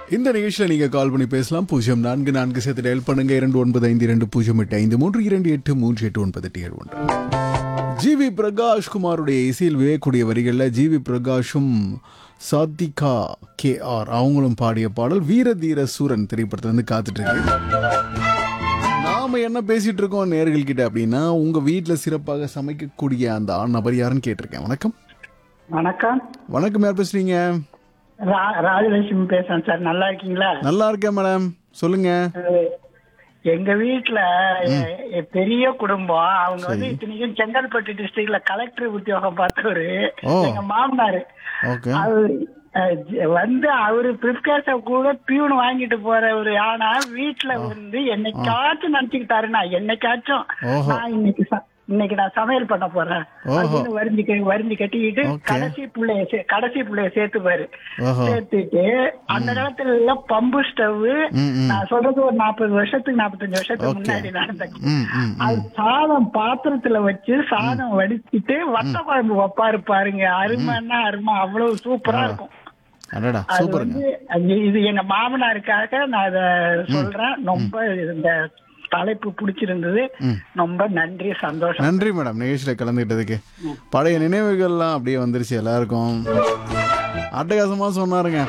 இந்த நிகழ்ச்சியில் நீங்கள் கால் பண்ணி பேசலாம் பூஜ்ஜியம் நான்கு நான்கு சேர்த்து டயல் பண்ணுங்க இரண்டு ஒன்பது ஐந்து இரண்டு பூஜ்ஜியம் எட்டு ஐந்து மூன்று இரண்டு எட்டு மூன்று எட்டு ஒன்பது எட்டு ஏழு ஒன்று ஜிவி பிரகாஷ் குமாருடைய இசையில் வியக்கூடிய வரிகளில் ஜிவி பிரகாஷும் சாத்திகா கே ஆர் அவங்களும் பாடிய பாடல் வீர தீர சூரன் திரைப்படத்துல இருந்து காத்துட்டு இருக்கு நாம என்ன பேசிட்டு இருக்கோம் நேர்கள் கிட்ட அப்படின்னா உங்க வீட்ல சிறப்பாக சமைக்கக்கூடிய அந்த ஆண் நபர் யாருன்னு கேட்டிருக்கேன் வணக்கம் வணக்கம் வணக்கம் யார் பேசுறீங்க ரா- ராஜலட்சுமி பேசுறேன் சார் நல்லா இருக்கீங்களா நல்லா இருக்கேன் மேடம் சொல்லுங்க அஹ், எங்க வீட்டுல எ- எ- பெரிய குடும்பம் அவங்க வந்து இத்தனைக்கும் செங்கல்பட்டு டிஸ்ட்ரிக்ட்ல கலெக்டர் உத்தியோகம் பார்த்தவரு ஓ. எங்க மாமனாரு ஓகே அவரு அஹ், ஜ- வந்து அவரு பிரிப்கேஸ கூட பியூன் வாங்கிட்டு போறவரு ஆனா வீட்டுல வந்து என்னைக்காச்சும் நினைச்சுக்கிட்டாருன்னா என்னைக்காச்சும் ஓஹோ. நான் இன்னைக்கு ச- இன்னைக்கு நான் சமையல் பண்ண போறேன் ஓஹோ. அப்படின்னு வரிஞ்சு கட்டி- வரிஞ்சு கட்டிக்கிட்டு Okay. கடைசி பிள்ளைய சே- கடைசி பிள்ளைய சேர்த்துப்பாரு ஓஹோ சேர்த்துட்டு அந்த காலத்துல எல்லாம் பம்பு ஸ்டவ் ம், ம். நான் சொல்றது ஒரு நாற்பது வருஷத்துக்கு நாற்பத்தஞ்சு வருஷத்துக்கு Okay. முன்னாடி நடந்த ம் ம் அது சாதம் பாத்திரத்துல வச்சு சாதம் வடிச்சிட்டு வத்த குழம்பு வைப்பாரு பாருங்க அருமைன்னா அருமை அவ்வளவு சூப்பரா இருக்கும் அடடா அது சூப்பருங்க வந்து அது- இது எங்க மாமனாருக்காக நான் அத சொல்றேன் ரொம்ப இந்த தலைப்பு பிடிச்சிருந்தது ரொம்ப நன்றி சந்தோஷம் நன்றி மேடம் நிகழ்ச்சியில் கலந்துக்கிட்டதுக்கு பழைய நினைவுகள்லாம் அப்படியே வந்துருச்சு எல்லாருக்கும் அட்டகாசமாக சொன்னாருங்க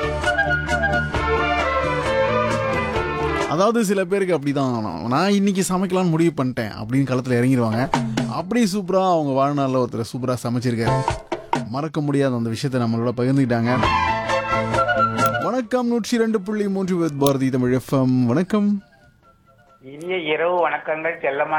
அதாவது சில பேருக்கு அப்படிதான் நான் இன்னைக்கு சமைக்கலாம்னு முடிவு பண்ணிட்டேன் அப்படின்னு களத்தில் இறங்கிடுவாங்க அப்படி சூப்பராக அவங்க வாழ்நாளில் ஒருத்தர் சூப்பராக சமைச்சிருக்காரு மறக்க முடியாத அந்த விஷயத்தை நம்மளோட பகிர்ந்துக்கிட்டாங்க வணக்கம் நூற்றி ரெண்டு புள்ளி மூன்று வித் பாரதி தமிழ் எஃப்எம் வணக்கம் இனிய இரவு வணக்கங்கள் செல்லம்மா